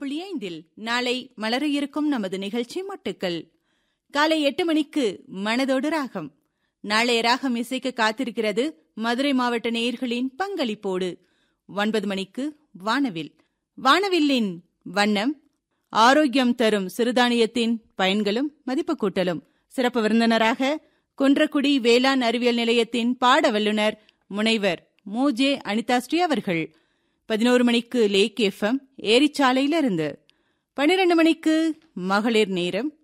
புள்ளி ஐந்தில் நாளை மலர இருக்கும் நமது நிகழ்ச்சி மொட்டுக்கள் காலை எட்டு மணிக்கு மனதோடு ராகம் நாளைய ராகம் இசைக்க காத்திருக்கிறது மதுரை மாவட்ட நேயர்களின் பங்களிப்போடு ஒன்பது மணிக்கு வானவில் வானவில்லின் வண்ணம் ஆரோக்கியம் தரும் சிறுதானியத்தின் பயன்களும் மதிப்பு கூட்டலும் சிறப்பு விருந்தினராக குன்றக்குடி வேளாண் அறிவியல் நிலையத்தின் பாட வல்லுநர் முனைவர் மூஜே அனிதாஸ்ரீ அவர்கள் பதினோரு மணிக்கு லேக் எஃப்எம் ஏரிச்சாலையிலிருந்து பன்னிரண்டு மணிக்கு மகளிர் நேரம்